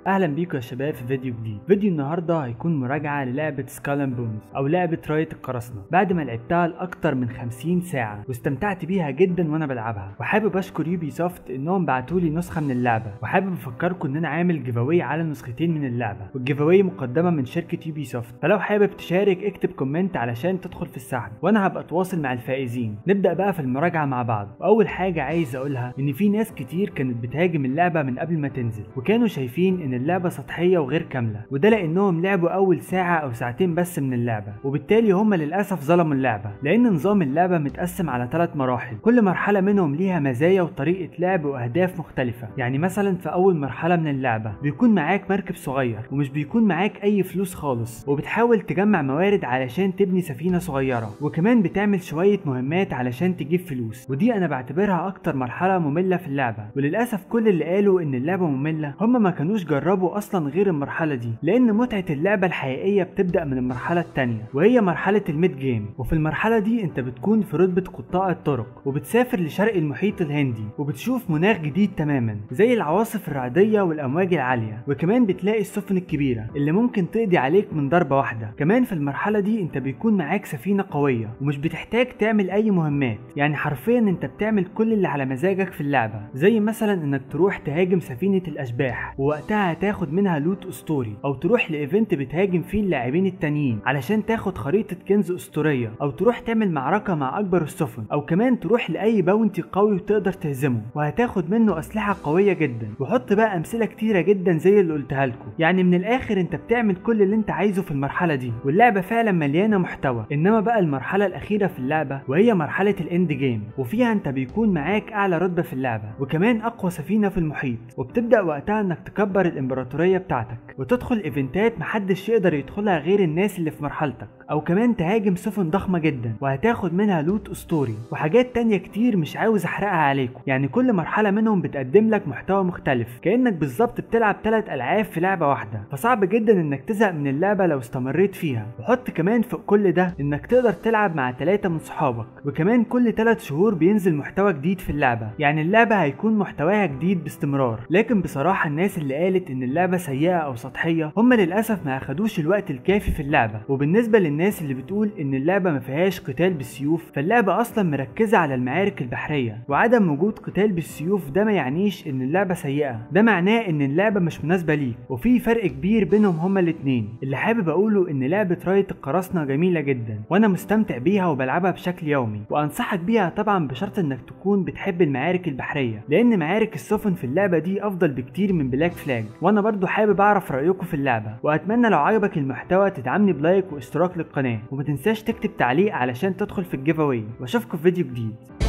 اهلا بيكم يا شباب في فيديو جديد فيديو النهارده هيكون مراجعه للعبه سكالن بونز او لعبه رايه القراصنه بعد ما لعبتها لاكتر من 50 ساعه واستمتعت بيها جدا وانا بلعبها وحابب اشكر يوبي سوفت انهم بعتوا لي نسخه من اللعبه وحابب افكركم ان انا عامل جيفاوي على نسختين من اللعبه والجيفاوي مقدمه من شركه يوبي سوفت فلو حابب تشارك اكتب كومنت علشان تدخل في السحب وانا هبقى اتواصل مع الفائزين نبدا بقى في المراجعه مع بعض واول حاجه عايز اقولها ان في ناس كتير كانت بتهاجم اللعبه من قبل ما تنزل وكانوا شايفين ان اللعبه سطحيه وغير كامله وده لانهم لعبوا اول ساعه او ساعتين بس من اللعبه وبالتالي هم للاسف ظلموا اللعبه لان نظام اللعبه متقسم على ثلاث مراحل كل مرحله منهم ليها مزايا وطريقه لعب واهداف مختلفه يعني مثلا في اول مرحله من اللعبه بيكون معاك مركب صغير ومش بيكون معاك اي فلوس خالص وبتحاول تجمع موارد علشان تبني سفينه صغيره وكمان بتعمل شويه مهمات علشان تجيب فلوس ودي انا بعتبرها اكتر مرحله ممله في اللعبه وللاسف كل اللي قالوا ان اللعبه ممله هم ما كانوش جربوا اصلا غير المرحله دي لان متعه اللعبه الحقيقيه بتبدا من المرحله الثانيه وهي مرحله الميد جيم وفي المرحله دي انت بتكون في رتبه قطاع الطرق وبتسافر لشرق المحيط الهندي وبتشوف مناخ جديد تماما زي العواصف الرعديه والامواج العاليه وكمان بتلاقي السفن الكبيره اللي ممكن تقضي عليك من ضربه واحده كمان في المرحله دي انت بيكون معاك سفينه قويه ومش بتحتاج تعمل اي مهمات يعني حرفيا انت بتعمل كل اللي على مزاجك في اللعبه زي مثلا انك تروح تهاجم سفينه الاشباح ووقتها هتاخد منها لوت اسطوري او تروح لايفنت بتهاجم فيه اللاعبين التانيين علشان تاخد خريطه كنز اسطوريه او تروح تعمل معركه مع اكبر السفن او كمان تروح لاي باونتي قوي وتقدر تهزمه وهتاخد منه اسلحه قويه جدا وحط بقى امثله كتيره جدا زي اللي قلتها لكم يعني من الاخر انت بتعمل كل اللي انت عايزه في المرحله دي واللعبه فعلا مليانه محتوى انما بقى المرحله الاخيره في اللعبه وهي مرحله الاند جيم وفيها انت بيكون معاك اعلى رتبه في اللعبه وكمان اقوى سفينه في المحيط وبتبدا وقتها انك تكبر الامبراطوريه بتاعتك وتدخل ايفنتات محدش يقدر يدخلها غير الناس اللي في مرحلتك او كمان تهاجم سفن ضخمه جدا وهتاخد منها لوت اسطوري وحاجات تانية كتير مش عاوز احرقها عليكم يعني كل مرحله منهم بتقدم لك محتوى مختلف كانك بالظبط بتلعب ثلاث العاب في لعبه واحده فصعب جدا انك تزهق من اللعبه لو استمريت فيها وحط كمان فوق كل ده انك تقدر تلعب مع ثلاثه من صحابك وكمان كل ثلاث شهور بينزل محتوى جديد في اللعبه يعني اللعبه هيكون محتواها جديد باستمرار لكن بصراحه الناس اللي قالت ان اللعبه سيئه او سطحيه هم للاسف ما اخدوش الوقت الكافي في اللعبه وبالنسبه للناس اللي بتقول ان اللعبه ما فيهاش قتال بالسيوف فاللعبه اصلا مركزه على المعارك البحريه وعدم وجود قتال بالسيوف ده ما يعنيش ان اللعبه سيئه ده معناه ان اللعبه مش مناسبه ليك وفي فرق كبير بينهم هما الاتنين اللي حابب اقوله ان لعبه رايه القراصنه جميله جدا وانا مستمتع بيها وبلعبها بشكل يومي وانصحك بيها طبعا بشرط انك تكون بتحب المعارك البحريه لان معارك السفن في اللعبه دي افضل بكتير من بلاك فلاج وانا برضو حابب اعرف رايكم في اللعبه واتمنى لو عجبك المحتوى تدعمني بلايك واشتراك للقناه وما تنساش تكتب تعليق علشان تدخل في الجيف اواي واشوفكم في فيديو جديد